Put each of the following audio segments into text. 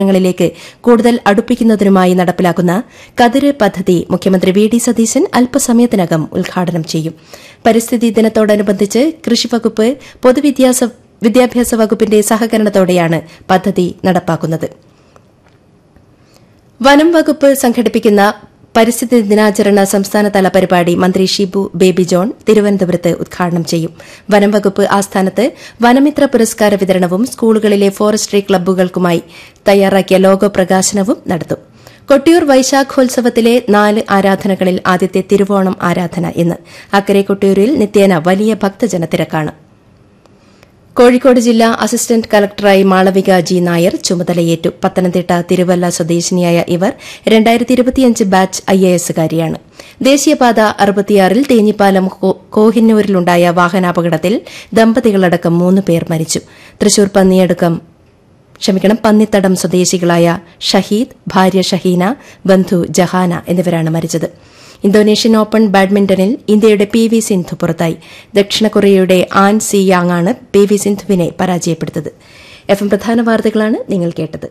ങ്ങളിലേക്ക് കൂടുതൽ അടുപ്പിക്കുന്നതിനുമായി നടപ്പിലാക്കുന്ന കതിര് പദ്ധതി മുഖ്യമന്ത്രി വി ഡി സതീശൻ അല്പസമയത്തിനകം ഉദ്ഘാടനം ചെയ്യും പരിസ്ഥിതി ദിനത്തോടനുബന്ധിച്ച് കൃഷിവകുപ്പ് പൊതുവിദ്യാസ വിദ്യാഭ്യാസ വകുപ്പിന്റെ സഹകരണത്തോടെയാണ് പദ്ധതി നടപ്പാക്കുന്നത് വനം വകുപ്പ് സംഘടിപ്പിക്കുന്ന പരിസ്ഥിതി ദിനാചരണ സംസ്ഥാനതല പരിപാടി മന്ത്രി ഷിബു ബേബി ജോൺ തിരുവനന്തപുരത്ത് ഉദ്ഘാടനം ചെയ്യും വനം വകുപ്പ് ആസ്ഥാനത്ത് വനമിത്ര പുരസ്കാര വിതരണവും സ്കൂളുകളിലെ ഫോറസ്ട്രി ക്ലബ്ബുകൾക്കുമായി തയ്യാറാക്കിയ ലോഗോ പ്രകാശനവും നടത്തും കൊട്ടിയൂർ വൈശാഖോത്സവത്തിലെ നാല് ആരാധനകളിൽ ആദ്യത്തെ തിരുവോണം ആരാധന ഇന്ന് അക്കരെ കൊട്ടിയൂരിൽ നിത്യേന വലിയ ഭക്തജനത്തിരക്കാണ് കോഴിക്കോട് ജില്ലാ അസിസ്റ്റന്റ് കളക്ടറായി മാളവിക ജി നായർ ചുമതലയേറ്റു പത്തനംതിട്ട തിരുവല്ല സ്വദേശിനിയായ ഇവർ ബാച്ച് ഐ എ എസുകാരിയാണ് ദേശീയപാത അറുപത്തിയാറിൽ തേഞ്ഞിപ്പാലം കോഹിന്നൂരിലുണ്ടായ വാഹനാപകടത്തിൽ ദമ്പതികളടക്കം മൂന്ന് പേർ മരിച്ചു തൃശൂർ പന്നിയടുക്കം ക്ഷമിക്കണം പന്നിത്തടം സ്വദേശികളായ ഷഹീദ് ഭാര്യ ഷഹീന ബന്ധു ജഹാന എന്നിവരാണ് മരിച്ചത് ഇന്തോനേഷ്യൻ ഓപ്പൺ ബാഡ്മിന്റണിൽ ഇന്ത്യയുടെ പി വി സിന്ധു പുറത്തായി ദക്ഷിണ കൊറിയയുടെ ആൻ സി യാങ് ആണ് പി വി സിന്ധുവിനെ പരാജയപ്പെടുത്തത് എഫ് എം പ്രധാന വാർത്തകളാണ് നിങ്ങൾ കേട്ടത്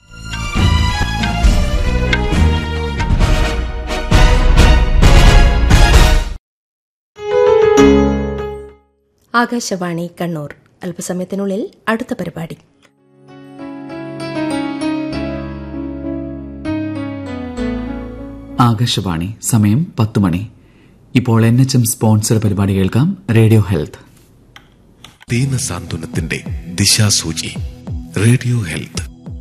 ആകാശവാണി കണ്ണൂർ അല്പസമയത്തിനുള്ളിൽ അടുത്ത പരിപാടി ആകാശവാണി സമയം പത്ത് മണി ഇപ്പോൾ എൻ എച്ച് എം സ്പോൺസർ പരിപാടി കേൾക്കാം റേഡിയോ ഹെൽത്ത് ദീനസാന്ത്വനത്തിന്റെ ദിശാസൂചി റേഡിയോ ഹെൽത്ത്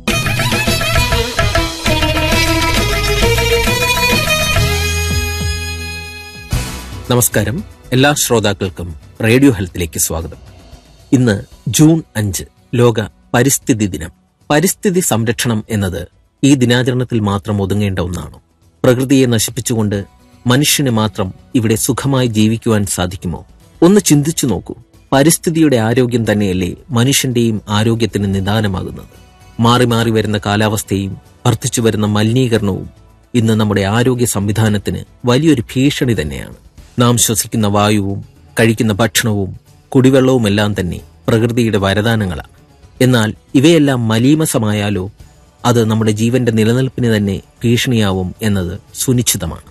നമസ്കാരം എല്ലാ ശ്രോതാക്കൾക്കും റേഡിയോ ഹെൽത്തിലേക്ക് സ്വാഗതം ഇന്ന് ജൂൺ അഞ്ച് ലോക പരിസ്ഥിതി ദിനം പരിസ്ഥിതി സംരക്ഷണം എന്നത് ഈ ദിനാചരണത്തിൽ മാത്രം ഒതുങ്ങേണ്ട ഒന്നാണ് പ്രകൃതിയെ നശിപ്പിച്ചുകൊണ്ട് മനുഷ്യന് മാത്രം ഇവിടെ സുഖമായി ജീവിക്കുവാൻ സാധിക്കുമോ ഒന്ന് ചിന്തിച്ചു നോക്കൂ പരിസ്ഥിതിയുടെ ആരോഗ്യം തന്നെയല്ലേ മനുഷ്യന്റെയും ആരോഗ്യത്തിന് നിദാനമാകുന്നത് മാറി മാറി വരുന്ന കാലാവസ്ഥയും വർദ്ധിച്ചു വരുന്ന മലിനീകരണവും ഇന്ന് നമ്മുടെ ആരോഗ്യ സംവിധാനത്തിന് വലിയൊരു ഭീഷണി തന്നെയാണ് നാം ശ്വസിക്കുന്ന വായുവും കഴിക്കുന്ന ഭക്ഷണവും കുടിവെള്ളവുമെല്ലാം തന്നെ പ്രകൃതിയുടെ വരദാനങ്ങളാണ് എന്നാൽ ഇവയെല്ലാം മലീമസമായാലോ അത് നമ്മുടെ ജീവന്റെ നിലനിൽപ്പിന് തന്നെ ഭീഷണിയാവും എന്നത് സുനിശ്ചിതമാണ്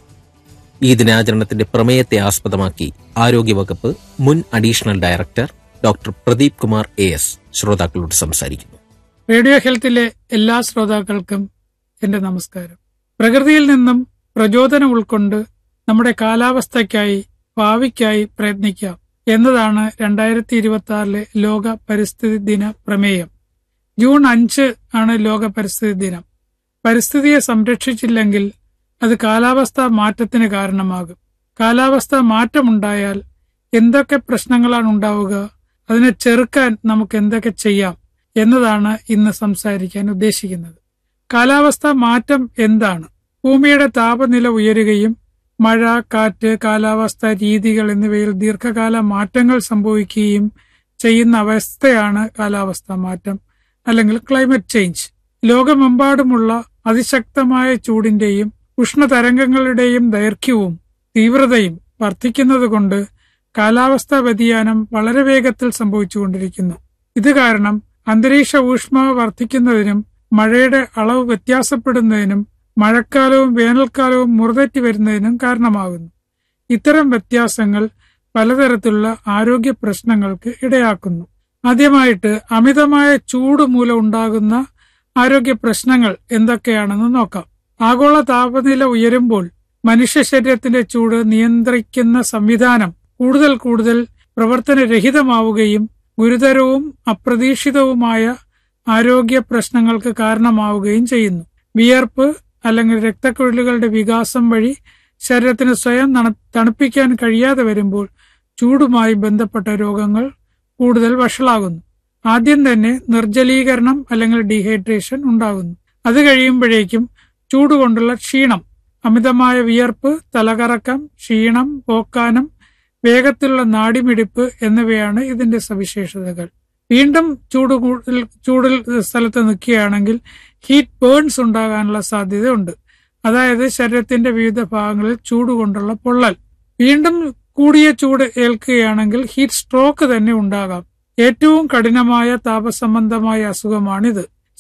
ഈ ദിനാചരണത്തിന്റെ പ്രമേയത്തെ ആസ്പദമാക്കി ആരോഗ്യവകുപ്പ് മുൻ additional director doctor Pradeep Kumar A S ശ്രോതാക്കളോട് സംസാരിക്കുന്നു റേഡിയോ ഹെൽത്തിലെ എല്ലാ ശ്രോതാക്കൾക്കും എന്റെ നമസ്കാരം പ്രകൃതിയിൽ നിന്നും പ്രചോദനം ഉൾക്കൊണ്ട് നമ്മുടെ കാലാവസ്ഥയ്ക്കായി ഭാവിക്കായി പ്രയത്നിക്കാം എന്നതാണ് രണ്ടായിരത്തി ഇരുപത്തി ആറിലെ ലോക പരിസ്ഥിതി ദിന പ്രമേയം ജൂൺ അഞ്ച് ആണ് ലോക പരിസ്ഥിതി ദിനം പരിസ്ഥിതിയെ സംരക്ഷിച്ചില്ലെങ്കിൽ അത് കാലാവസ്ഥാ മാറ്റത്തിന് കാരണമാകും കാലാവസ്ഥാ മാറ്റമുണ്ടായാൽ എന്തൊക്കെ പ്രശ്നങ്ങളാണ് ഉണ്ടാവുക അതിനെ ചെറുക്കാൻ നമുക്ക് എന്തൊക്കെ ചെയ്യാം എന്നതാണ് ഇന്ന് സംസാരിക്കാൻ ഉദ്ദേശിക്കുന്നത് കാലാവസ്ഥാ മാറ്റം എന്താണ് ഭൂമിയുടെ താപനില ഉയരുകയും മഴ കാറ്റ് കാലാവസ്ഥാ രീതികൾ എന്നിവയിൽ ദീർഘകാല മാറ്റങ്ങൾ സംഭവിക്കുകയും ചെയ്യുന്ന അവസ്ഥയാണ് കാലാവസ്ഥാ മാറ്റം അല്ലെങ്കിൽ ക്ലൈമറ്റ് ചേഞ്ച് ലോകമെമ്പാടുമുള്ള അതിശക്തമായ ചൂടിന്റെയും ഉഷ്ണതരംഗങ്ങളുടെയും ദൈർഘ്യവും തീവ്രതയും വർദ്ധിക്കുന്നതുകൊണ്ട് കാലാവസ്ഥാ വ്യതിയാനം വളരെ വേഗത്തിൽ സംഭവിച്ചുകൊണ്ടിരിക്കുന്നു ഇത് കാരണം അന്തരീക്ഷ ഊഷ്മാവ് വർദ്ധിക്കുന്നതിനും മഴയുടെ അളവ് വ്യത്യാസപ്പെടുന്നതിനും മഴക്കാലവും വേനൽക്കാലവും മുറതെറ്റി വരുന്നതിനും കാരണമാകുന്നു ഇത്തരം വ്യത്യാസങ്ങൾ പലതരത്തിലുള്ള ആരോഗ്യ പ്രശ്നങ്ങൾക്ക് ഇടയാക്കുന്നു ആദ്യമായിട്ട് അമിതമായ ചൂട് മൂലം ഉണ്ടാകുന്ന ആരോഗ്യ പ്രശ്നങ്ങൾ എന്തൊക്കെയാണെന്ന് നോക്കാം ആഗോള താപനില ഉയരുമ്പോൾ മനുഷ്യ ശരീരത്തിന്റെ ചൂട് നിയന്ത്രിക്കുന്ന സംവിധാനം കൂടുതൽ കൂടുതൽ പ്രവർത്തനരഹിതമാവുകയും ഗുരുതരവും അപ്രതീക്ഷിതവുമായ ആരോഗ്യ പ്രശ്നങ്ങൾക്ക് കാരണമാവുകയും ചെയ്യുന്നു വിയർപ്പ് അല്ലെങ്കിൽ രക്തക്കുഴലുകളുടെ വികാസം വഴി ശരീരത്തിന് സ്വയം തണുപ്പിക്കാൻ കഴിയാതെ വരുമ്പോൾ ചൂടുമായി ബന്ധപ്പെട്ട രോഗങ്ങൾ കൂടുതൽ വഷളാകുന്നു ആദ്യം തന്നെ നിർജ്ജലീകരണം അല്ലെങ്കിൽ ഡീഹൈഡ്രേഷൻ ഉണ്ടാകുന്നു അത് കഴിയുമ്പോഴേക്കും ചൂട് കൊണ്ടുള്ള ക്ഷീണം അമിതമായ വിയർപ്പ് തലകറക്കം ക്ഷീണം പോക്കാനം വേഗത്തിലുള്ള നാടിമിടിപ്പ് എന്നിവയാണ് ഇതിന്റെ സവിശേഷതകൾ വീണ്ടും ചൂട് കൂടുതൽ ചൂടിൽ സ്ഥലത്ത് നിൽക്കുകയാണെങ്കിൽ ഹീറ്റ് ബേൺസ് ഉണ്ടാകാനുള്ള സാധ്യതയുണ്ട് അതായത് ശരീരത്തിന്റെ വിവിധ ഭാഗങ്ങളിൽ ചൂട് കൊണ്ടുള്ള പൊള്ളൽ വീണ്ടും കൂടിയ ചൂട് ഏൽക്കുകയാണെങ്കിൽ ഹീറ്റ് സ്ട്രോക്ക് തന്നെ ഉണ്ടാകാം ഏറ്റവും കഠിനമായ താപസംബന്ധമായ അസുഖമാണിത്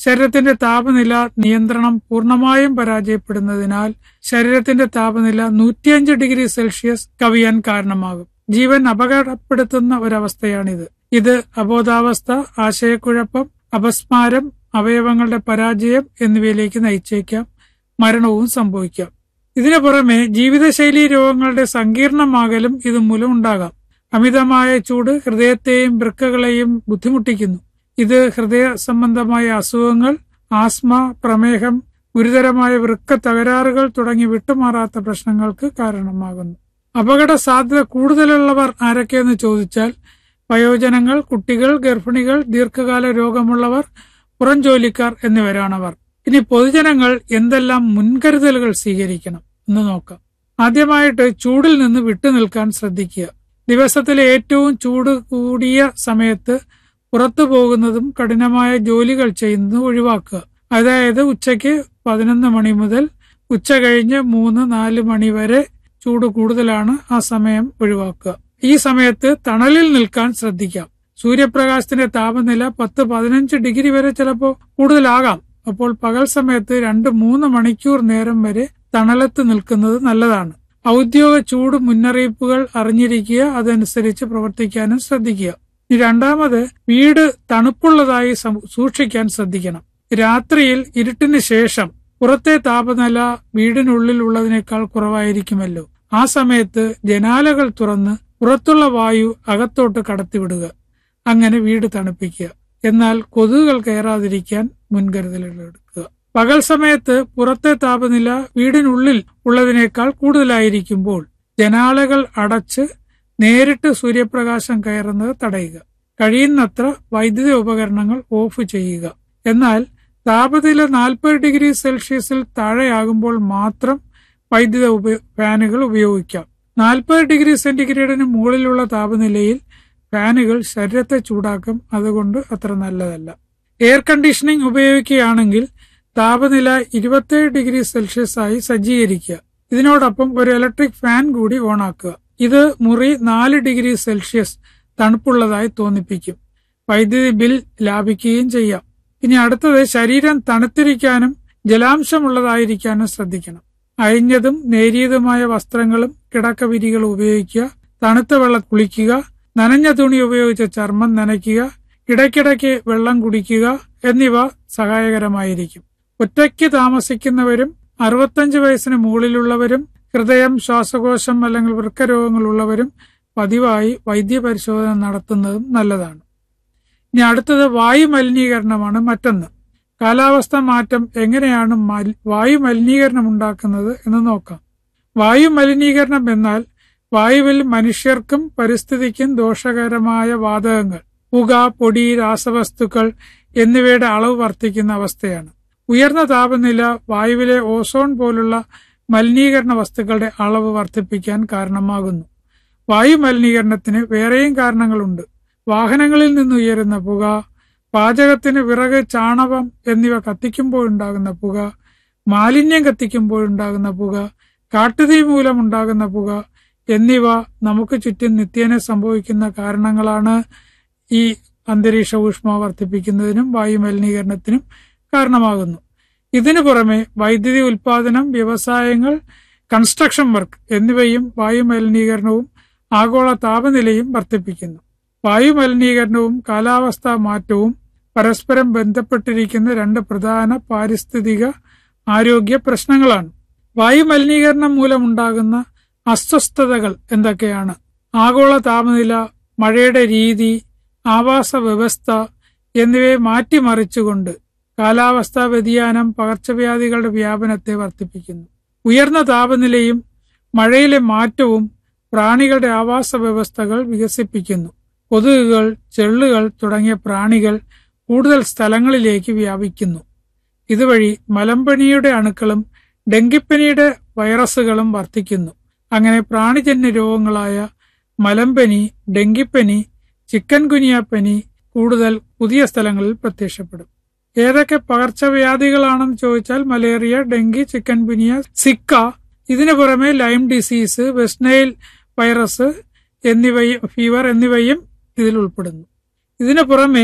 ശരീരത്തിന്റെ താപനില നിയന്ത്രണം പൂർണ്ണമായും പരാജയപ്പെടുന്നതിനാൽ ശരീരത്തിന്റെ താപനില നൂറ്റിയഞ്ച് ഡിഗ്രി സെൽഷ്യസ് കവിയാൻ കാരണമാകും ജീവൻ അപകടപ്പെടുത്തുന്ന ഒരവസ്ഥയാണിത് ഇത് അബോധാവസ്ഥ ആശയക്കുഴപ്പം അപസ്മാരം അവയവങ്ങളുടെ പരാജയം എന്നിവയിലേക്ക് നയിച്ചേക്കാം മരണവും സംഭവിക്കാം ഇതിനു പുറമെ ജീവിതശൈലി രോഗങ്ങളുടെ സങ്കീർണമാകലും ഇത് മൂലം ഉണ്ടാകാം അമിതമായ ചൂട് ഹൃദയത്തെയും വൃക്കകളെയും ബുദ്ധിമുട്ടിക്കുന്നു ഇത് ഹൃദയ സംബന്ധമായ അസുഖങ്ങൾ ആസ്മ പ്രമേഹം ഗുരുതരമായ വൃക്ക തകരാറുകൾ തുടങ്ങി വിട്ടുമാറാത്ത പ്രശ്നങ്ങൾക്ക് കാരണമാകുന്നു അപകട സാധ്യത കൂടുതലുള്ളവർ ആരൊക്കെയെന്ന് ചോദിച്ചാൽ വയോജനങ്ങൾ കുട്ടികൾ ഗർഭിണികൾ ദീർഘകാല രോഗമുള്ളവർ പുറം ജോലിക്കാർ എന്നിവരാണവർ ഇനി പൊതുജനങ്ങൾ എന്തെല്ലാം മുൻകരുതലുകൾ സ്വീകരിക്കണം എന്ന് നോക്കാം ആദ്യമായിട്ട് ചൂടിൽ നിന്ന് വിട്ടുനിൽക്കാൻ ശ്രദ്ധിക്കുക ദിവസത്തിലെ ഏറ്റവും ചൂട് കൂടിയ സമയത്ത് പുറത്തു പോകുന്നതും കഠിനമായ ജോലികൾ ചെയ്യുന്നതും ഒഴിവാക്കുക അതായത് ഉച്ചയ്ക്ക് പതിനൊന്ന് മണി മുതൽ ഉച്ച കഴിഞ്ഞ് മൂന്ന് നാല് മണി വരെ ചൂട് കൂടുതലാണ് ആ സമയം ഒഴിവാക്കുക ഈ സമയത്ത് തണലിൽ നിൽക്കാൻ ശ്രദ്ധിക്കാം സൂര്യപ്രകാശത്തിന്റെ താപനില പത്ത് പതിനഞ്ച് ഡിഗ്രി വരെ ചിലപ്പോൾ കൂടുതലാകാം അപ്പോൾ പകൽ സമയത്ത് രണ്ട് മൂന്ന് മണിക്കൂർ നേരം വരെ തണലത്ത് നിൽക്കുന്നത് നല്ലതാണ് ഔദ്യോഗിക ചൂട് മുന്നറിയിപ്പുകൾ അറിഞ്ഞിരിക്കുക അതനുസരിച്ച് പ്രവർത്തിക്കാനും ശ്രദ്ധിക്കുക ഇനി രണ്ടാമത് വീട് തണുപ്പുള്ളതായി സം- സൂക്ഷിക്കാൻ ശ്രദ്ധിക്കണം രാത്രിയിൽ ഇരുട്ടിന് ശേഷം പുറത്തെ താപനില വീടിനുള്ളിൽ ഉള്ളതിനേക്കാൾ കുറവായിരിക്കുമല്ലോ ആ സമയത്ത് ജനാലകൾ തുറന്ന് പുറത്തുള്ള വായു അകത്തോട്ട് കടത്തിവിടുക അങ്ങനെ വീട് തണുപ്പിക്കുക എന്നാൽ കൊതുകുകൾ കയറാതിരിക്കാൻ മുൻകരുതലുകൾ എടുക്കുക പകൽ സമയത്ത് പുറത്തെ താപനില വീടിനുള്ളിൽ ഉള്ളതിനേക്കാൾ കൂടുതലായിരിക്കുമ്പോൾ ജനാലകൾ അടച്ച് നേരിട്ട് സൂര്യപ്രകാശം കയറുന്നത് തടയുക കഴിയുന്നത്ര വൈദ്യുതി ഉപകരണങ്ങൾ ഓഫ് ചെയ്യുക എന്നാൽ താപനില നാൽപ്പത് ഡിഗ്രി സെൽഷ്യസിൽ താഴെയാകുമ്പോൾ മാത്രം വൈദ്യുത ഉപ ഫാനുകൾ ഉപയോഗിക്കാം നാൽപ്പത് ഡിഗ്രി സെന്റിഗ്രേഡിന് മുകളിലുള്ള താപനിലയിൽ ഫാനുകൾ ശരീരത്തെ ചൂടാക്കും അതുകൊണ്ട് അത്ര നല്ലതല്ല എയർ കണ്ടീഷനിംഗ് ഉപയോഗിക്കുകയാണെങ്കിൽ താപനില ഇരുപത്തേഴ് ഡിഗ്രി സെൽഷ്യസ് ആയി സജ്ജീകരിക്കുക ഇതിനോടൊപ്പം ഒരു ഇലക്ട്രിക് ഫാൻ കൂടി ഓണാക്കുക ഇത് മുറി നാല് ഡിഗ്രി സെൽഷ്യസ് തണുപ്പുള്ളതായി തോന്നിപ്പിക്കും വൈദ്യുതി ബിൽ ലാഭിക്കുകയും ചെയ്യാം ഇനി അടുത്തത് ശരീരം തണുത്തിരിക്കാനും ജലാംശമുള്ളതായിരിക്കാനും ശ്രദ്ധിക്കണം അയഞ്ഞതും നേരിയതുമായ വസ്ത്രങ്ങളും കിടക്കവിരികളും ഉപയോഗിക്കുക തണുത്ത വെള്ളം കുളിക്കുക നനഞ്ഞ തുണി ഉപയോഗിച്ച് ചർമ്മം നനയ്ക്കുക ഇടയ്ക്കിടയ്ക്ക് വെള്ളം കുടിക്കുക എന്നിവ സഹായകരമായിരിക്കും ഒറ്റയ്ക്ക് താമസിക്കുന്നവരും അറുപത്തഞ്ച് വയസ്സിന് മുകളിലുള്ളവരും ഹൃദയം ശ്വാസകോശം അല്ലെങ്കിൽ വൃക്കരോഗങ്ങളുള്ളവരും പതിവായി വൈദ്യപരിശോധന നടത്തുന്നതും നല്ലതാണ് ഇനി അടുത്തത് വായു മലിനീകരണമാണ് മറ്റൊന്ന് കാലാവസ്ഥ മാറ്റം എങ്ങനെയാണ് മൽ- വായു മലിനീകരണം ഉണ്ടാക്കുന്നത് എന്ന് നോക്കാം വായു മലിനീകരണം എന്നാൽ വായുവിൽ മനുഷ്യർക്കും പരിസ്ഥിതിക്കും ദോഷകരമായ വാതകങ്ങൾ പുക പൊടി രാസവസ്തുക്കൾ എന്നിവയുടെ അളവ് വർദ്ധിക്കുന്ന അവസ്ഥയാണ് ഉയർന്ന താപനില വായുവിലെ ഓസോൺ പോലുള്ള മലിനീകരണ വസ്തുക്കളുടെ അളവ് വർദ്ധിപ്പിക്കാൻ കാരണമാകുന്നു വായു മലിനീകരണത്തിന് വേറെയും കാരണങ്ങളുണ്ട് വാഹനങ്ങളിൽ നിന്ന് ഉയരുന്ന പുക പാചകത്തിന് വിറക് ചാണകം എന്നിവ കത്തിക്കുമ്പോഴുണ്ടാകുന്ന പുക മാലിന്യം കത്തിക്കുമ്പോഴുണ്ടാകുന്ന പുക കാട്ടുതീ മൂലമുണ്ടാകുന്ന പുക എന്നിവ നമുക്ക് ചുറ്റും നിത്യേന സംഭവിക്കുന്ന കാരണങ്ങളാണ് ഈ അന്തരീക്ഷ ഊഷ്മ വർദ്ധിപ്പിക്കുന്നതിനും വായു മലിനീകരണത്തിനും കാരണമാകുന്നു ഇതിനു പുറമെ വൈദ്യുതി ഉൽപാദനം വ്യവസായങ്ങൾ കൺസ്ട്രക്ഷൻ വർക്ക് എന്നിവയും വായു മലിനീകരണവും ആഗോള താപനിലയും വർദ്ധിപ്പിക്കുന്നു വായു മലിനീകരണവും കാലാവസ്ഥാ മാറ്റവും പരസ്പരം ബന്ധപ്പെട്ടിരിക്കുന്ന രണ്ട് പ്രധാന പാരിസ്ഥിതിക ആരോഗ്യ പ്രശ്നങ്ങളാണ് വായു മലിനീകരണം മൂലമുണ്ടാകുന്ന അസ്വസ്ഥതകൾ എന്തൊക്കെയാണ് ആഗോള താപനില മഴയുടെ രീതി ആവാസ വ്യവസ്ഥ എന്നിവയെ മാറ്റിമറിച്ചുകൊണ്ട് കാലാവസ്ഥാ വ്യതിയാനം പകർച്ചവ്യാധികളുടെ വ്യാപനത്തെ വർദ്ധിപ്പിക്കുന്നു ഉയർന്ന താപനിലയും മഴയിലെ മാറ്റവും പ്രാണികളുടെ ആവാസ വ്യവസ്ഥകൾ വികസിപ്പിക്കുന്നു കൊതുകുകൾ ചെള്ളുകൾ തുടങ്ങിയ പ്രാണികൾ കൂടുതൽ സ്ഥലങ്ങളിലേക്ക് വ്യാപിക്കുന്നു ഇതുവഴി മലമ്പനിയുടെ അണുക്കളും ഡെങ്കിപ്പനിയുടെ വൈറസുകളും വർദ്ധിക്കുന്നു അങ്ങനെ പ്രാണിജന്യ രോഗങ്ങളായ മലമ്പനി ഡെങ്കിപ്പനി ചിക്കൻ ഗുനിയ പനി കൂടുതൽ പുതിയ സ്ഥലങ്ങളിൽ പ്രത്യക്ഷപ്പെടും ഏതൊക്കെ പകർച്ചവ്യാധികളാണെന്ന് ചോദിച്ചാൽ malaria dengue chikungunya Zika ഇതിനു പുറമെ ലൈം ഡിസീസ് വെസ്റ്റ്നൈൽ വൈറസ് എന്നിവയും ഫീവർ എന്നിവയും ഇതിൽ ഉൾപ്പെടുന്നു ഇതിനു പുറമെ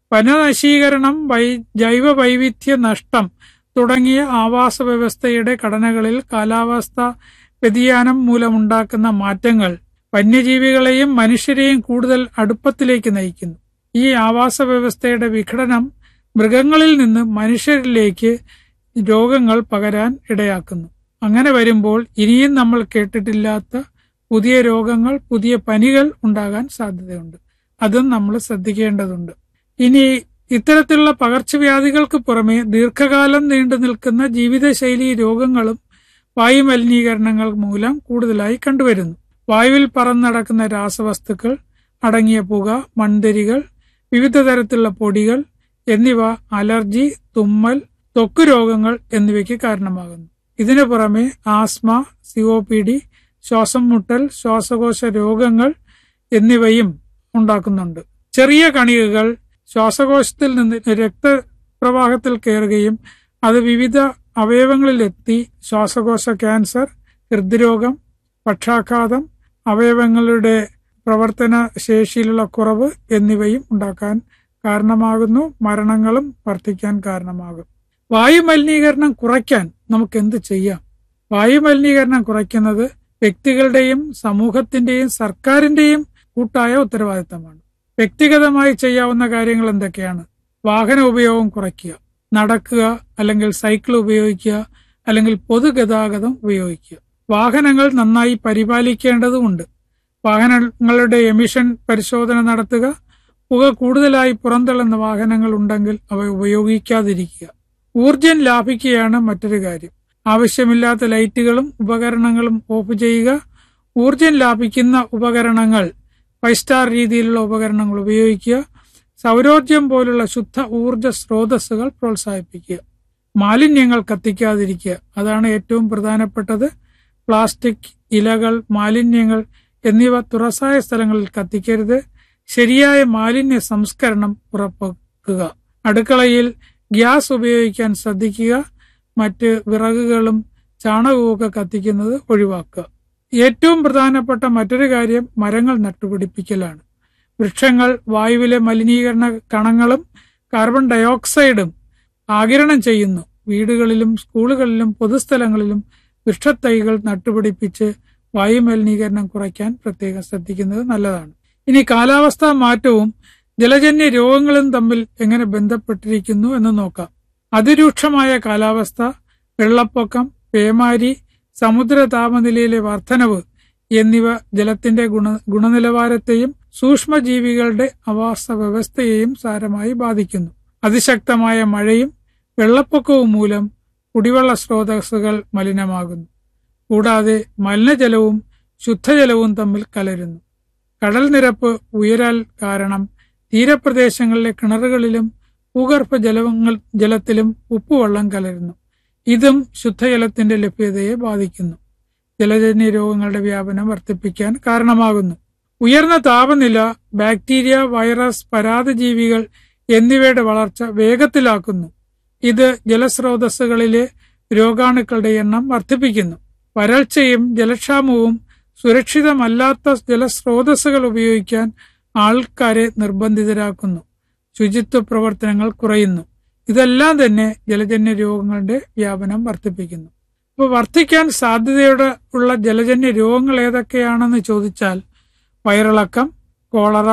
വനനശീകരണം വൈ ജൈവ വൈവിധ്യ നഷ്ടം തുടങ്ങിയ ആവാസ വ്യവസ്ഥയുടെ ഘടനകളിൽ കാലാവസ്ഥ വ്യതിയാനം മൂലമുണ്ടാക്കുന്ന മാറ്റങ്ങൾ വന്യജീവികളെയും മനുഷ്യരെയും കൂടുതൽ അടുപ്പത്തിലേക്ക് നയിക്കുന്നു ഈ ആവാസ വ്യവസ്ഥയുടെ വിഘടനം മൃഗങ്ങളിൽ നിന്ന് മനുഷ്യരിലേക്ക് രോഗങ്ങൾ പകരാൻ ഇടയാക്കുന്നു അങ്ങനെ വരുമ്പോൾ ഇനിയും നമ്മൾ കേട്ടിട്ടില്ലാത്ത പുതിയ രോഗങ്ങൾ പുതിയ പനികൾ ഉണ്ടാകാൻ സാധ്യതയുണ്ട് അതും നമ്മൾ ശ്രദ്ധിക്കേണ്ടതുണ്ട് ഇനി ഇത്തരത്തിലുള്ള പകർച്ചവ്യാധികൾക്ക് പുറമെ ദീർഘകാലം നീണ്ടു നിൽക്കുന്ന ജീവിതശൈലി രോഗങ്ങളും വായുമലിനീകരണങ്ങൾ മൂലം കൂടുതലായി കണ്ടുവരുന്നു വായുവിൽ പറന്നടക്കുന്ന രാസവസ്തുക്കൾ അടങ്ങിയ പുക മൺതരികൾ വിവിധ തരത്തിലുള്ള പൊടികൾ എന്നിവ അലർജി തുമ്മൽ ത്വക്ക് രോഗങ്ങൾ എന്നിവയ്ക്ക് കാരണമാകുന്നു ഇതിനു പുറമെ ആസ്മ സിഒപിഡി ശ്വാസം മുട്ടൽ ശ്വാസകോശ രോഗങ്ങൾ എന്നിവയും ഉണ്ടാക്കുന്നുണ്ട് ചെറിയ കണികകൾ ശ്വാസകോശത്തിൽ നിന്ന് രക്തപ്രവാഹത്തിൽ കയറുകയും അത് വിവിധ അവയവങ്ങളിലെത്തി ശ്വാസകോശ ക്യാൻസർ ഹൃദ്രോഗം പക്ഷാഘാതം അവയവങ്ങളുടെ പ്രവർത്തന ശേഷിയിലുള്ള കുറവ് എന്നിവയും ഉണ്ടാക്കാൻ കാരണമാകുന്നു മരണങ്ങളും വർദ്ധിക്കാൻ കാരണമാകും വായു മലിനീകരണം കുറയ്ക്കാൻ നമുക്ക് എന്ത് ചെയ്യാം വായു മലിനീകരണം കുറയ്ക്കുന്നത് വ്യക്തികളുടെയും സമൂഹത്തിന്റെയും സർക്കാരിന്റെയും കൂട്ടായ ഉത്തരവാദിത്തമാണ് വ്യക്തിഗതമായി ചെയ്യാവുന്ന കാര്യങ്ങൾ എന്തൊക്കെയാണ് വാഹന ഉപയോഗം കുറയ്ക്കുക നടക്കുക അല്ലെങ്കിൽ സൈക്കിൾ ഉപയോഗിക്കുക അല്ലെങ്കിൽ പൊതുഗതാഗതം ഉപയോഗിക്കുക വാഹനങ്ങൾ നന്നായി പരിപാലിക്കേണ്ടതുമുണ്ട് വാഹനങ്ങളുടെ എമിഷൻ പരിശോധന നടത്തുക പുക കൂടുതലായി പുറന്തള്ളുന്ന വാഹനങ്ങൾ ഉണ്ടെങ്കിൽ അവ ഉപയോഗിക്കാതിരിക്കുക ഊർജം ലാഭിക്കുകയാണ് മറ്റൊരു കാര്യം ആവശ്യമില്ലാത്ത ലൈറ്റുകളും ഉപകരണങ്ങളും ഓഫ് ചെയ്യുക ഊർജം ലാഭിക്കുന്ന ഉപകരണങ്ങൾ ഫൈവ് സ്റ്റാർ രീതിയിലുള്ള ഉപകരണങ്ങൾ ഉപയോഗിക്കുക സൗരോർജം പോലുള്ള ശുദ്ധ ഊർജ സ്രോതസ്സുകൾ പ്രോത്സാഹിപ്പിക്കുക മാലിന്യങ്ങൾ കത്തിക്കാതിരിക്കുക അതാണ് ഏറ്റവും പ്രധാനപ്പെട്ടത് പ്ലാസ്റ്റിക് ഇലകൾ മാലിന്യങ്ങൾ എന്നിവ തുറസായ സ്ഥലങ്ങളിൽ കത്തിക്കരുത് ശരിയായ മാലിന്യ സംസ്കരണം ഉറപ്പാക്കുക അടുക്കളയിൽ ഗ്യാസ് ഉപയോഗിക്കാൻ ശ്രദ്ധിക്കുക മറ്റ് വിറകുകളും ചാണകവുമൊക്കെ കത്തിക്കുന്നത് ഒഴിവാക്കുക ഏറ്റവും പ്രധാനപ്പെട്ട മറ്റൊരു കാര്യം മരങ്ങൾ നട്ടുപിടിപ്പിക്കലാണ് വൃക്ഷങ്ങൾ വായുവിലെ മലിനീകരണ കണങ്ങളും കാർബൺ ഡയോക്സൈഡും ആകിരണം ചെയ്യുന്നു വീടുകളിലും സ്കൂളുകളിലും പൊതുസ്ഥലങ്ങളിലും വൃക്ഷത്തൈകൾ നട്ടുപിടിപ്പിച്ച് വായു മലിനീകരണം കുറയ്ക്കാൻ പ്രത്യേകം ശ്രദ്ധിക്കുന്നത് നല്ലതാണ് ഇനി കാലാവസ്ഥാ മാറ്റവും ജലജന്യ രോഗങ്ങളും തമ്മിൽ എങ്ങനെ ബന്ധപ്പെട്ടിരിക്കുന്നു എന്ന് നോക്കാം അതിരൂക്ഷമായ കാലാവസ്ഥ വെള്ളപ്പൊക്കം പേമാരി സമുദ്ര താപനിലയിലെ വർധനവ് എന്നിവ ജലത്തിന്റെ ഗുണ ഗുണനിലവാരത്തെയും സൂക്ഷ്മജീവികളുടെ ആവാസ വ്യവസ്ഥയെയും സാരമായി ബാധിക്കുന്നു അതിശക്തമായ മഴയും വെള്ളപ്പൊക്കവും മൂലം കുടിവെള്ള സ്രോതസ്സുകൾ മലിനമാകുന്നു കൂടാതെ മലിനജലവും ശുദ്ധജലവും തമ്മിൽ കലരുന്നു കടൽ നിരപ്പ് ഉയരാൽ കാരണം തീരപ്രദേശങ്ങളിലെ കിണറുകളിലും ഭൂഗർഭ ജലങ്ങൾ ജലത്തിലും ഉപ്പുവെള്ളം കലരുന്നു ഇതും ശുദ്ധജലത്തിന്റെ ലഭ്യതയെ ബാധിക്കുന്നു ജലജന്യ രോഗങ്ങളുടെ വ്യാപനം വർദ്ധിപ്പിക്കാൻ കാരണമാകുന്നു ഉയർന്ന താപനില ബാക്ടീരിയ വൈറസ് പരാതജീവികൾ എന്നിവയുടെ വളർച്ച വേഗത്തിലാക്കുന്നു ഇത് ജലസ്രോതസ്സുകളിലെ രോഗാണുക്കളുടെ എണ്ണം വർദ്ധിപ്പിക്കുന്നു വരൾച്ചയും ജലക്ഷാമവും സുരക്ഷിതമല്ലാത്ത ജലസ്രോതസ്സുകൾ ഉപയോഗിക്കാൻ ആൾക്കാരെ നിർബന്ധിതരാക്കുന്നു ശുചിത്വ പ്രവർത്തനങ്ങൾ കുറയുന്നു ഇതെല്ലാം തന്നെ ജലജന്യ രോഗങ്ങളുടെ വ്യാപനം വർദ്ധിപ്പിക്കുന്നു അപ്പോൾ വർദ്ധിക്കാൻ സാധ്യതയുടെ ഉള്ള ജലജന്യ രോഗങ്ങൾ ഏതൊക്കെയാണെന്ന് ചോദിച്ചാൽ വയറിളക്കം കോളറ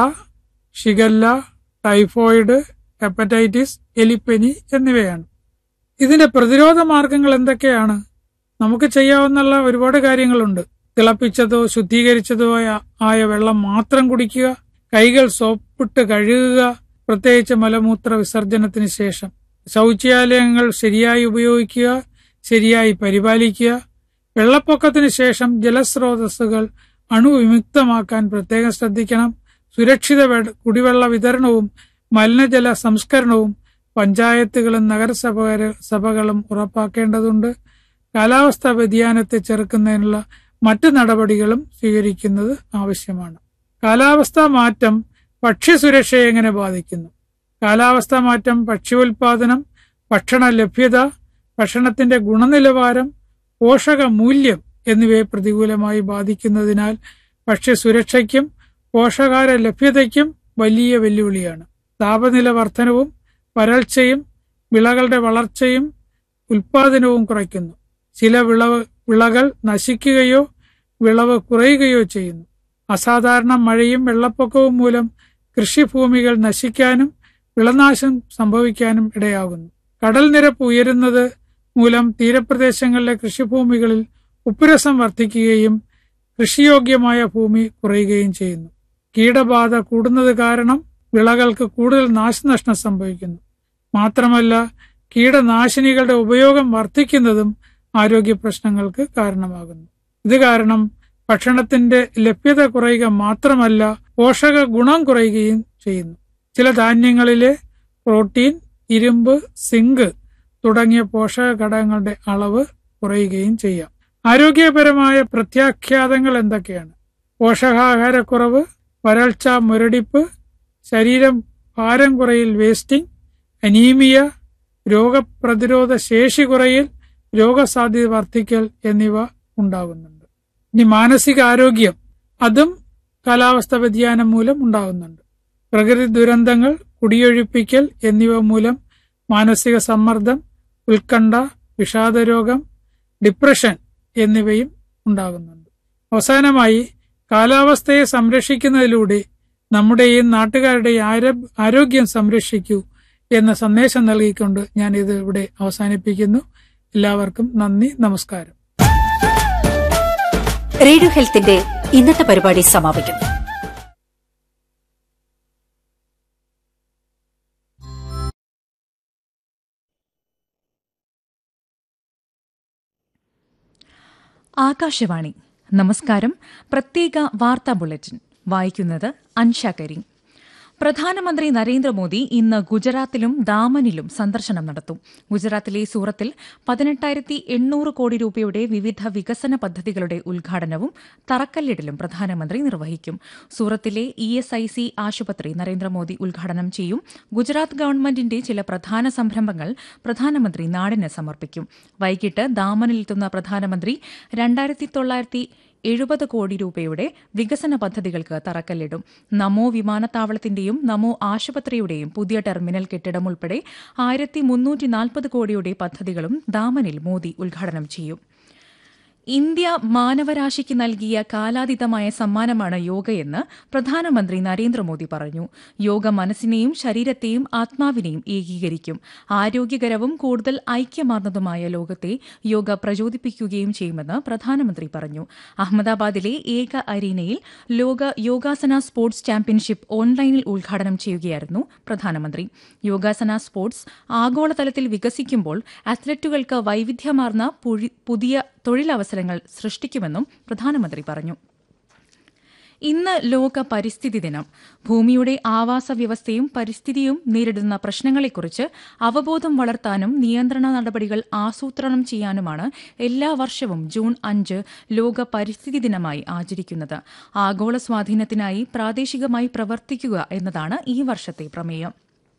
ഷിഗല്ല ടൈഫോയിഡ് ഹെപ്പറ്റൈറ്റിസ് എലിപ്പനി എന്നിവയാണ് ഇതിന്റെ പ്രതിരോധ മാർഗങ്ങൾ എന്തൊക്കെയാണ് നമുക്ക് ചെയ്യാവുന്ന ഒരുപാട് കാര്യങ്ങളുണ്ട് തിളപ്പിച്ചതോ ശുദ്ധീകരിച്ചതോ ആയ- ആയ വെള്ളം മാത്രം കുടിക്കുക കൈകൾ സോപ്പിട്ട് കഴുകുക പ്രത്യേകിച്ച് മലമൂത്ര വിസർജനത്തിന് ശേഷം ശൗചാലയങ്ങൾ ശരിയായി ഉപയോഗിക്കുക ശരിയായി പരിപാലിക്കുക വെള്ളപ്പൊക്കത്തിന് ശേഷം ജലസ്രോതസ്സുകൾ അണുവിമുക്തമാക്കാൻ പ്രത്യേകം ശ്രദ്ധിക്കണം സുരക്ഷിത വെ- കുടിവെള്ള വിതരണവും മലിനജല സംസ്കരണവും പഞ്ചായത്തുകളും നഗരസഭ സഭകളും ഉറപ്പാക്കേണ്ടതുണ്ട് കാലാവസ്ഥാ വ്യതിയാനത്തെ ചെറുക്കുന്നതിനുള്ള മറ്റ് നടപടികളും സ്വീകരിക്കുന്നത് ആവശ്യമാണ് കാലാവസ്ഥാ മാറ്റം ഭക്ഷ്യസുരക്ഷയെ എങ്ങനെ ബാധിക്കുന്നു കാലാവസ്ഥാ മാറ്റം ഭക്ഷ്യോൽപാദനം ഭക്ഷണ ലഭ്യത ഭക്ഷണത്തിന്റെ ഗുണനിലവാരം പോഷക മൂല്യം എന്നിവയെ പ്രതികൂലമായി ബാധിക്കുന്നതിനാൽ ഭക്ഷ്യസുരക്ഷയ്ക്കും പോഷകാഹാര ലഭ്യതയ്ക്കും വലിയ വെല്ലുവിളിയാണ് താപനില വർധനവും വരൾച്ചയും വിളകളുടെ വളർച്ചയും ഉൽപാദനവും കുറയ്ക്കുന്നു ചില വിളവ് വിളകൾ നശിക്കുകയോ വിളവ് കുറയുകയോ ചെയ്യുന്നു അസാധാരണ മഴയും വെള്ളപ്പൊക്കവും മൂലം കൃഷിഭൂമികൾ നശിക്കാനും വിളനാശം സംഭവിക്കാനും ഇടയാകുന്നു കടൽ നിരപ്പ് ഉയരുന്നത് മൂലം തീരപ്രദേശങ്ങളിലെ കൃഷിഭൂമികളിൽ ഉപ്പുരസം വർദ്ധിക്കുകയും കൃഷിയോഗ്യമായ ഭൂമി കുറയുകയും ചെയ്യുന്നു കീടബാധ കൂടുന്നത് കാരണം വിളകൾക്ക് കൂടുതൽ നാശനഷ്ടം സംഭവിക്കുന്നു മാത്രമല്ല കീടനാശിനികളുടെ ഉപയോഗം വർദ്ധിക്കുന്നതും ആരോഗ്യ പ്രശ്നങ്ങൾക്ക് കാരണമാകുന്നു ഇത് കാരണം ഭക്ഷണത്തിന്റെ ലഭ്യത കുറയുക മാത്രമല്ല പോഷക ഗുണം കുറയുകയും ചെയ്യുന്നു ചില ധാന്യങ്ങളിലെ പ്രോട്ടീൻ ഇരുമ്പ് സിങ്ക് തുടങ്ങിയ പോഷക ഘടകങ്ങളുടെ അളവ് കുറയുകയും ചെയ്യാം ആരോഗ്യപരമായ പ്രത്യാഘാതങ്ങൾ എന്തൊക്കെയാണ് പോഷകാഹാരക്കുറവ് വരൾച്ച മുരടിപ്പ് ശരീരം ഭാരം കുറയിൽ വേസ്റ്റിംഗ് അനീമിയ രോഗപ്രതിരോധ ശേഷി കുറയൽ രോഗസാധ്യത വർദ്ധിക്കൽ എന്നിവ ഉണ്ടാകുന്നുണ്ട് ഇനി മാനസിക ആരോഗ്യം അതും കാലാവസ്ഥ വ്യതിയാനം മൂലം ഉണ്ടാകുന്നുണ്ട് പ്രകൃതി ദുരന്തങ്ങൾ കുടിയൊഴിപ്പിക്കൽ എന്നിവ മൂലം മാനസിക സമ്മർദ്ദം ഉത്കണ്ഠ വിഷാദരോഗം ഡിപ്രഷൻ എന്നിവയും ഉണ്ടാകുന്നുണ്ട് അവസാനമായി കാലാവസ്ഥയെ സംരക്ഷിക്കുന്നതിലൂടെ നമ്മുടെയും നാട്ടുകാരുടെയും ആരോ- ആരോഗ്യം സംരക്ഷിക്കൂ എന്ന സന്ദേശം നൽകിക്കൊണ്ട് ഞാൻ ഇത് ഇവിടെ അവസാനിപ്പിക്കുന്നു എല്ലാവർക്കും നന്ദി നമസ്കാരം റേഡിയോ ഹെൽത്തിന്റെ ഇന്നത്തെ പരിപാടി സമാപിക്കുന്നു ആകാശവാണി നമസ്കാരം പ്രത്യേക വാർത്താ ബുള്ളറ്റിൻ വായിക്കുന്നത് അൻഷ കരീം പ്രധാനമന്ത്രി നരേന്ദ്രമോദി ഇന്ന് ഗുജറാത്തിലും ദാമനിലും സന്ദർശനം നടത്തും ഗുജറാത്തിലെ സൂറത്തിൽ പതിനെട്ടായിരത്തി എണ്ണൂറ് കോടി രൂപയുടെ വിവിധ വികസന പദ്ധതികളുടെ ഉദ്ഘാടനവും തറക്കല്ലിടലും പ്രധാനമന്ത്രി നിർവഹിക്കും സൂറത്തിലെ ഇ എസ് ഐ സി ആശുപത്രി നരേന്ദ്രമോദി ഉദ്ഘാടനം ചെയ്യും ഗുജറാത്ത് ഗവൺമെന്റിന്റെ ചില പ്രധാന സംരംഭങ്ങൾ പ്രധാനമന്ത്രി നാടിന് സമർപ്പിക്കും വൈകിട്ട് ദാമനിലെത്തുന്ന പ്രധാനമന്ത്രി രണ്ടായിരത്തി തൊള്ളായിരത്തി എഴുപത് കോടി രൂപയുടെ വികസന പദ്ധതികൾക്ക് തറക്കല്ലിടും നമോ വിമാനത്താവളത്തിന്റെയും നമോ ആശുപത്രിയുടെയും പുതിയ ടെർമിനൽ കെട്ടിടം ഉൾപ്പെടെ ആയിരത്തി മുന്നൂറ്റി നാൽപ്പത് കോടിയുടെ പദ്ധതികളും ദാമനിൽ മോദി ഉദ്ഘാടനം ചെയ്യും ഇന്ത്യ മാനവരാശിക്ക് നൽകിയ കാലാതീതമായ സമ്മാനമാണ് യോഗയെന്ന് പ്രധാനമന്ത്രി നരേന്ദ്രമോദി പറഞ്ഞു യോഗ മനസ്സിനെയും ശരീരത്തെയും ആത്മാവിനെയും ഏകീകരിക്കും ആരോഗ്യകരവും കൂടുതൽ ഐക്യമാർന്നതുമായ ലോകത്തെ യോഗ പ്രചോദിപ്പിക്കുകയും ചെയ്യുമെന്ന് പ്രധാനമന്ത്രി പറഞ്ഞു അഹമ്മദാബാദിലെ ഏക അരീനയിൽ ലോക യോഗാസന സ്പോർട്സ് ചാമ്പ്യൻഷിപ്പ് ഓൺലൈനിൽ ഉദ്ഘാടനം ചെയ്യുകയായിരുന്നു പ്രധാനമന്ത്രി യോഗാസന സ്പോർട്സ് ആഗോളതലത്തിൽ വികസിക്കുമ്പോൾ അത്ലറ്റുകൾക്ക് വൈവിധ്യമാർന്ന പുഴി- പുതിയ തൊഴിലവസരങ്ങൾ സൃഷ്ടിക്കുമെന്നും പ്രധാനമന്ത്രി പറഞ്ഞു ഇന്ന് ലോക പരിസ്ഥിതി ദിനം ഭൂമിയുടെ ആവാസ വ്യവസ്ഥയും പരിസ്ഥിതിയും നേരിടുന്ന പ്രശ്നങ്ങളെക്കുറിച്ച് അവബോധം വളർത്താനും നിയന്ത്രണ നടപടികൾ ആസൂത്രണം ചെയ്യാനുമാണ് എല്ലാ വർഷവും ജൂൺ അഞ്ച് ലോക പരിസ്ഥിതി ദിനമായി ആചരിക്കുന്നത് ആഗോള സ്വാധീനത്തിനായി പ്രാദേശികമായി പ്രവർത്തിക്കുക എന്നതാണ് ഈ വർഷത്തെ പ്രമേയം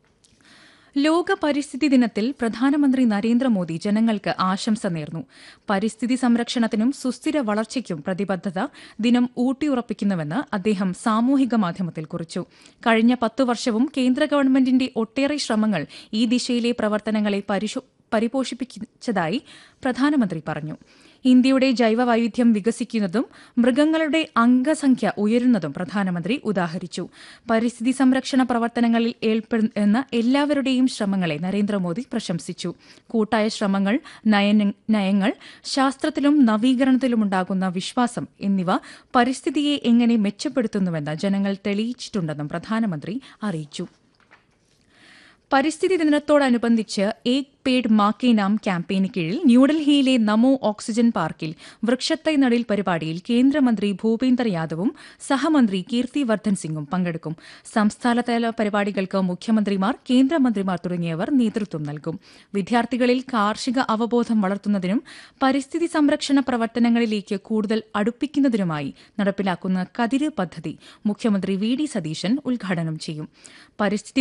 ലോക പരിസ്ഥിതി ദിനത്തിൽ പ്രധാനമന്ത്രി നരേന്ദ്രമോദി ജനങ്ങൾക്ക് ആശംസ നേർന്നു പരിസ്ഥിതി സംരക്ഷണത്തിനും സുസ്ഥിര വളർച്ചയ്ക്കും പ്രതിബദ്ധത ദിനം ഊട്ടിയുറപ്പിക്കുന്നുവെന്ന് അദ്ദേഹം സാമൂഹിക മാധ്യമത്തിൽ കുറിച്ചു കഴിഞ്ഞ പത്തു വർഷവും കേന്ദ്ര ഗവൺമെന്റിന്റെ ഒട്ടേറെ ശ്രമങ്ങൾ ഈ ദിശയിലെ പ്രവർത്തനങ്ങളെ പരിശോ- പരിപോഷിപ്പിച്ചതായി പ്രധാനമന്ത്രി പറഞ്ഞു ഇന്ത്യയുടെ ജൈവവൈവിധ്യം വികസിക്കുന്നതും മൃഗങ്ങളുടെ അംഗസംഖ്യ ഉയരുന്നതും പ്രധാനമന്ത്രി ഉദാഹരിച്ചു പരിസ്ഥിതി സംരക്ഷണ പ്രവർത്തനങ്ങളിൽ ഏർപ്പെടുന്ന എല്ലാവരുടെയും ശ്രമങ്ങളെ നരേന്ദ്രമോദി പ്രശംസിച്ചു കൂട്ടായ ശ്രമങ്ങൾ നയന- നയങ്ങൾ ശാസ്ത്രത്തിലും നവീകരണത്തിലുമുണ്ടാകുന്ന വിശ്വാസം എന്നിവ പരിസ്ഥിതിയെ എങ്ങനെ മെച്ചപ്പെടുത്തുന്നുവെന്ന് ജനങ്ങൾ തെളിയിച്ചിട്ടുണ്ടെന്നും പ്രധാനമന്ത്രി അറിയിച്ചു പരിസ്ഥിതി ദിനത്തോടനുബന്ധിച്ച് ഏക് പേഡ് മാക്കേ നാം ക്യാമ്പയിന് കീഴിൽ ന്യൂഡൽഹിയിലെ നമോ ഓക്സിജൻ പാർക്കിൽ വൃക്ഷത്തൈ നടീൽ പരിപാടിയിൽ കേന്ദ്രമന്ത്രി ഭൂപേന്ദർ യാദവും സഹമന്ത്രി കീർത്തി വർദ്ധൻ സിംഗും പങ്കെടുക്കും സംസ്ഥാനതല പരിപാടികൾക്ക് മുഖ്യമന്ത്രിമാർ കേന്ദ്രമന്ത്രിമാർ തുടങ്ങിയവർ നേതൃത്വം നൽകും വിദ്യാർത്ഥികളിൽ കാർഷിക അവബോധം വളർത്തുന്നതിനും പരിസ്ഥിതി സംരക്ഷണ പ്രവർത്തനങ്ങളിലേക്ക് കൂടുതൽ അടുപ്പിക്കുന്നതിനുമായി നടപ്പിലാക്കുന്ന കതിര് പദ്ധതി മുഖ്യമന്ത്രി വി ഡി സതീശൻ ഉദ്ഘാടനം ചെയ്യും പരിസ്ഥിതി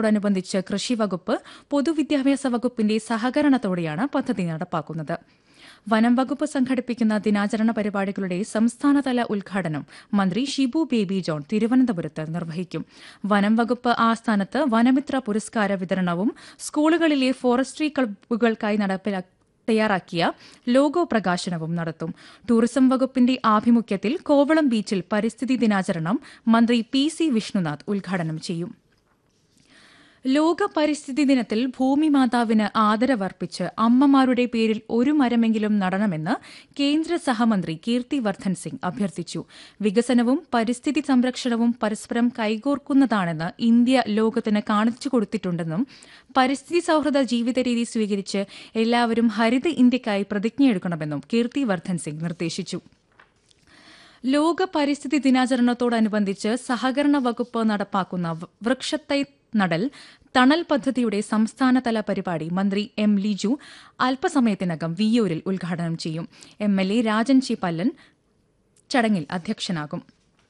ദിനത്തോടനുബന്ധിച്ച് കൃഷി വകുപ്പ് പൊതുവിദ്യാഭ്യാസ വകുപ്പിന്റെ സഹകരണത്തോടെയാണ് പദ്ധതി നടപ്പാക്കുന്നത് വനം വകുപ്പ് സംഘടിപ്പിക്കുന്ന ദിനാചരണ പരിപാടികളുടെ സംസ്ഥാനതല ഉദ്ഘാടനം മന്ത്രി ഷിബു ബേബി ജോൺ തിരുവനന്തപുരത്ത് നിർവഹിക്കും വനം വകുപ്പ് ആസ്ഥാനത്ത് വനമിത്ര പുരസ്കാര വിതരണവും സ്കൂളുകളിലെ ഫോറസ്ട്രി ക്ലബ്ബുകൾക്കായി നടപ്പിലാക്കി തയ്യാറാക്കിയ ലോഗോ പ്രകാശനവും നടത്തും ടൂറിസം വകുപ്പിന്റെ ആഭിമുഖ്യത്തിൽ കോവളം ബീച്ചിൽ പരിസ്ഥിതി ദിനാചരണം മന്ത്രി പി സി വിഷ്ണുനാഥ് ഉദ്ഘാടനം ചെയ്യും ലോക പരിസ്ഥിതി ദിനത്തിൽ ഭൂമി മാതാവിന് ആദരവർപ്പിച്ച് അമ്മമാരുടെ പേരിൽ ഒരു മരമെങ്കിലും നടണമെന്ന് കേന്ദ്ര സഹമന്ത്രി കീർത്തി വർദ്ധൻ സിംഗ് അഭ്യർത്ഥിച്ചു വികസനവും പരിസ്ഥിതി സംരക്ഷണവും പരസ്പരം കൈകോർക്കുന്നതാണെന്ന് ഇന്ത്യ ലോകത്തിന് കാണിച്ചു കൊടുത്തിട്ടുണ്ടെന്നും പരിസ്ഥിതി സൌഹൃദ ജീവിതരീതി സ്വീകരിച്ച് എല്ലാവരും ഹരിത ഇന്ത്യക്കായി പ്രതിജ്ഞയെടുക്കണമെന്നും കീർത്തി വർദ്ധൻ സിംഗ് നിർദ്ദേശിച്ചു ലോക പരിസ്ഥിതി ദിനാചരണത്തോടനുബന്ധിച്ച് സഹകരണ വകുപ്പ് നടപ്പാക്കുന്ന വൃക്ഷത്തൈ നടൽ തണൽ പദ്ധതിയുടെ സംസ്ഥാനതല പരിപാടി മന്ത്രി എം ലിജു അല്പസമയത്തിനകം വിയ്യൂരിൽ ഉദ്ഘാടനം ചെയ്യും എം എൽ എ രാജൻ ചി പല്ലൻ ചടങ്ങിൽ അധ്യക്ഷനാകും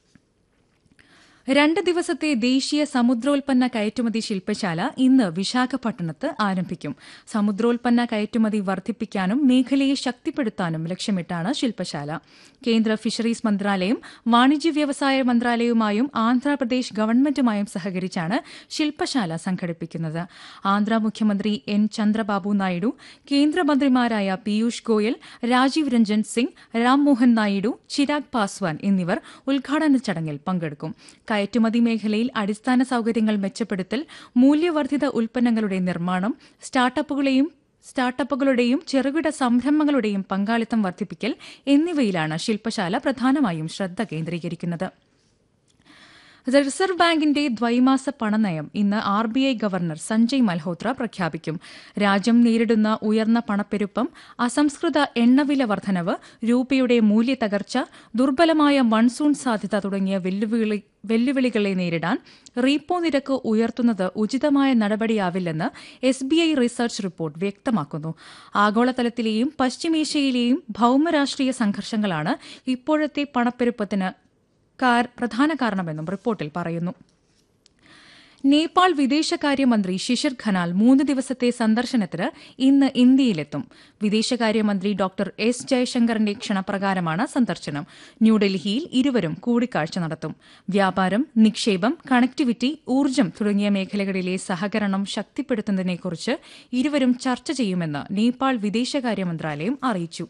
രണ്ട് ദിവസത്തെ ദേശീയ സമുദ്രോൽപ്പന്ന കയറ്റുമതി ശില്പശാല ഇന്ന് വിശാഖപട്ടണത്ത് ആരംഭിക്കും സമുദ്രോൽപ്പന്ന കയറ്റുമതി വർദ്ധിപ്പിക്കാനും മേഖലയെ ശക്തിപ്പെടുത്താനും ലക്ഷ്യമിട്ടാണ് ശില്പശാല കേന്ദ്ര ഫിഷറീസ് മന്ത്രാലയം വാണിജ്യ വ്യവസായ മന്ത്രാലയവുമായും ആന്ധ്രാപ്രദേശ് ഗവൺമെന്റുമായും സഹകരിച്ചാണ് ശില്പശാല സംഘടിപ്പിക്കുന്നത് ആന്ധ്ര മുഖ്യമന്ത്രി എൻ ചന്ദ്രബാബു നായിഡു കേന്ദ്രമന്ത്രിമാരായ പീയൂഷ് ഗോയൽ രാജീവ് രഞ്ജൻ സിംഗ് രാംമോഹൻ നായിഡു ചിരാഗ് പാസ്വാൻ എന്നിവർ ഉദ്ഘാടന ചടങ്ങിൽ പങ്കെടുക്കും കയറ്റുമതി മേഖലയിൽ അടിസ്ഥാന സൌകര്യങ്ങൾ മെച്ചപ്പെടുത്തൽ മൂല്യവർദ്ധിത ഉൽപ്പന്നങ്ങളുടെ നിർമ്മാണം സ്റ്റാർട്ടപ്പുകളെയും സ്റ്റാർട്ടപ്പുകളുടെയും ചെറുകിട സംരംഭങ്ങളുടെയും പങ്കാളിത്തം വർദ്ധിപ്പിക്കൽ എന്നിവയിലാണ് ശില്പശാല പ്രധാനമായും ശ്രദ്ധ കേന്ദ്രീകരിക്കുന്നത് റിസർവ് ബാങ്കിന്റെ ദ്വൈമാസ പണനയം ഇന്ന് R B I governor Sanjay Malhotra പ്രഖ്യാപിക്കും രാജ്യം നേരിടുന്ന ഉയർന്ന പണപ്പെരുപ്പം അസംസ്കൃത എണ്ണവില വർധനവ് രൂപയുടെ മൂല്യത്തകർച്ച ദുർബലമായ മൺസൂൺ സാധ്യത തുടങ്ങിയ വെല്ലുവിളി വെല്ലുവിളികളെ നേരിടാൻ റീപ്പോ നിരക്ക് ഉയർത്തുന്നത് ഉചിതമായ നടപടിയാവില്ലെന്ന് S B I research report വ്യക്തമാക്കുന്നു ആഗോളതലത്തിലെയും പശ്ചിമേഷ്യയിലെയും ഭൌമരാഷ്ട്രീയ സംഘർഷങ്ങളാണ് ഇപ്പോഴത്തെ പണപ്പെരുപ്പത്തിന് പ്രധാന കാരണമെന്നും റിപ്പോർട്ടിൽ പറയുന്നു നേപ്പാൾ വിദേശകാര്യമന്ത്രി ശിശിർ ഖനാൽ മൂന്ന് ദിവസത്തെ സന്ദർശനത്തിന് ഇന്ന് ഇന്ത്യയിലെത്തും വിദേശകാര്യമന്ത്രി ഡോക്ടർ എസ് ജയശങ്കറിന്റെ ക്ഷണപ്രകാരമാണ് സന്ദർശനം ന്യൂഡൽഹിയിൽ ഇരുവരും കൂടിക്കാഴ്ച നടത്തും വ്യാപാരം നിക്ഷേപം കണക്ടിവിറ്റി ഊർജ്ജം തുടങ്ങിയ മേഖലകളിലെ സഹകരണം ശക്തിപ്പെടുത്തുന്നതിനെക്കുറിച്ച് ഇരുവരും ചർച്ച ചെയ്യുമെന്ന് നേപ്പാൾ വിദേശകാര്യ മന്ത്രാലയം അറിയിച്ചു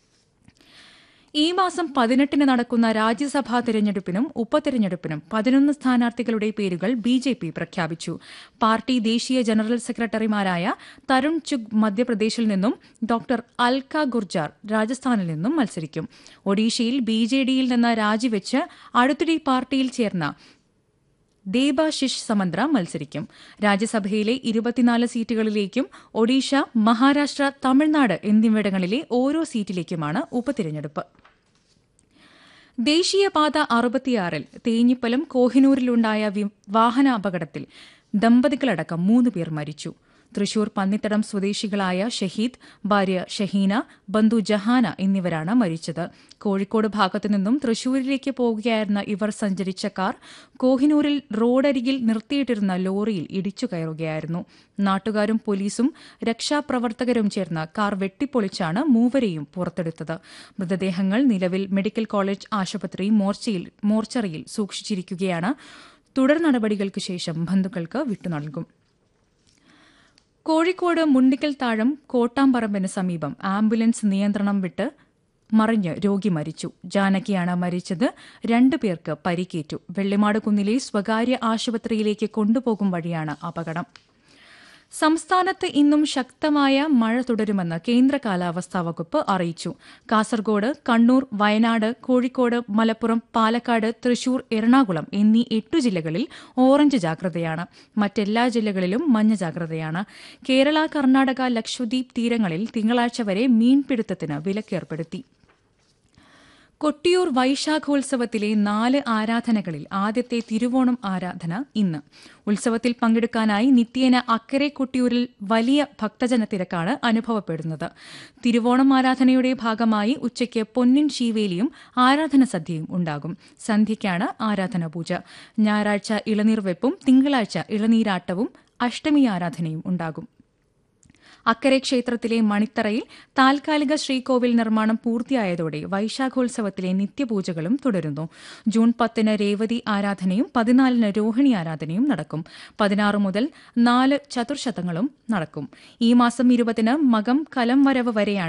ഈ മാസം പതിനെട്ടിന് നടക്കുന്ന രാജ്യസഭാ തെരഞ്ഞെടുപ്പിനും ഉപതെരഞ്ഞെടുപ്പിനും പതിനൊന്ന് സ്ഥാനാർത്ഥികളുടെ പേരുകൾ ബി ജെ പി പ്രഖ്യാപിച്ചു പാർട്ടി ദേശീയ ജനറൽ സെക്രട്ടറിമാരായ തരുൺ ചുഗ് മധ്യപ്രദേശിൽ നിന്നും ഡോക്ടർ അൽക്ക ഗുർജാർ രാജസ്ഥാനിൽ നിന്നും മത്സരിക്കും ഒഡീഷയിൽ ബി ജെ ഡിയിൽ നിന്ന് രാജിവെച്ച് അടുത്തിടെ പാർട്ടിയിൽ ചേർന്ന ദേബാശിഷ് സമന്ത്ര മത്സരിക്കും രാജ്യസഭയിലെ ഇരുപത്തിനാല് സീറ്റുകളിലേക്കും ഒഡീഷ മഹാരാഷ്ട്ര തമിഴ്നാട് എന്നിവിടങ്ങളിലെ ഓരോ സീറ്റിലേക്കുമാണ് ഉപതിരഞ്ഞെടുപ്പ് ദേശീയപാത അറുപത്തിയാറിൽ തേഞ്ഞിപ്പലം കോഹിനൂരിലുണ്ടായ വാഹനാപകടത്തിൽ ദമ്പതികളടക്കം മൂന്ന് പേർ മരിച്ചു തൃശൂർ പന്നിത്തടം സ്വദേശികളായ ഷഹീദ് ഭാര്യ ഷഹീന ബന്ധു ജഹാന എന്നിവരാണ് മരിച്ചത് കോഴിക്കോട് ഭാഗത്തുനിന്നും തൃശൂരിലേക്ക് പോകുകയായിരുന്ന ഇവർ സഞ്ചരിച്ച കാർ കോഹിനൂരിൽ റോഡരികിൽ നിർത്തിയിട്ടിരുന്ന ലോറിയിൽ ഇടിച്ചു കയറുകയായിരുന്നു നാട്ടുകാരും പോലീസും രക്ഷാപ്രവർത്തകരും ചേർന്ന് കാർ വെട്ടിപ്പൊളിച്ചാണ് മൂവരെയും പുറത്തെടുത്തത് മൃതദേഹങ്ങൾ നിലവിൽ മെഡിക്കൽ കോളേജ് ആശുപത്രി മോർച്ചയിൽ മോർച്ചറിയിൽ സൂക്ഷിച്ചിരിക്കുകയാണ് തുടർ നടപടികൾക്ക് ശേഷം ബന്ധുക്കൾക്ക് വിട്ടുനൽകും കോഴിക്കോട് മുണ്ടിക്കൽ താഴം കോട്ടാമ്പറമ്പിന് സമീപം ആംബുലൻസ് നിയന്ത്രണം വിട്ട് മറിഞ്ഞ് രോഗി മരിച്ചു ജാനകിയാണ് മരിച്ചത് രണ്ടു പേർക്ക് പരിക്കേറ്റു വെള്ളിമാട് കുന്നിലെ സ്വകാര്യ ആശുപത്രിയിലേക്ക് കൊണ്ടുപോകും വഴിയാണ് അപകടം സംസ്ഥാനത്ത് ഇന്നും ശക്തമായ മഴ തുടരുമെന്ന് കേന്ദ്ര കാലാവസ്ഥാ വകുപ്പ് അറിയിച്ചു കാസർഗോഡ് കണ്ണൂർ വയനാട് കോഴിക്കോട് മലപ്പുറം പാലക്കാട് തൃശൂർ എറണാകുളം എന്നീ എട്ടു ജില്ലകളിൽ ഓറഞ്ച് ജാഗ്രതയാണ് മറ്റെല്ലാ ജില്ലകളിലും മഞ്ഞ ജാഗ്രതയാണ് കേരള കർണാടക ലക്ഷദ്വീപ് തീരങ്ങളിൽ തിങ്കളാഴ്ച വരെ മീൻപിടുത്തത്തിന് വിലക്കേർപ്പെടുത്തി കൊട്ടിയൂർ വൈശാഖോത്സവത്തിലെ നാല് ആരാധനകളിൽ ആദ്യത്തെ തിരുവോണം ആരാധന ഇന്ന് ഉത്സവത്തിൽ പങ്കെടുക്കാനായി നിത്യേന അക്കരെ കൊട്ടിയൂരിൽ വലിയ ഭക്തജന തിരക്കാണ് അനുഭവപ്പെടുന്നത് തിരുവോണം ആരാധനയുടെ ഭാഗമായി ഉച്ചയ്ക്ക് പൊന്നിൻ ശീവേലിയും ആരാധന സദ്യയും ഉണ്ടാകും സന്ധ്യയ്ക്കാണ് ആരാധന പൂജ ഞായറാഴ്ച ഇളനീർ വെപ്പും തിങ്കളാഴ്ച ഇളനീരാട്ടവും അഷ്ടമി ആരാധനയും ഉണ്ടാകും അക്കരെ ക്ഷേത്രത്തിലെ മണിത്തറയിൽ താൽക്കാലിക ശ്രീകോവിൽ നിർമ്മാണം പൂർത്തിയായതോടെ വൈശാഖോത്സവത്തിലെ നിത്യപൂജകളും തുടരുന്നു ജൂൺ പത്തിന് രേവതി ആരാധനയും പതിനാലിന് രോഹിണി ആരാധനയും നടക്കും പതിനാറ് മുതൽ നാല് ചതുർശതങ്ങളും നടക്കും ഈ മാസം ഇരുപതിന് മകം കലം വരവ് വരെയാണ്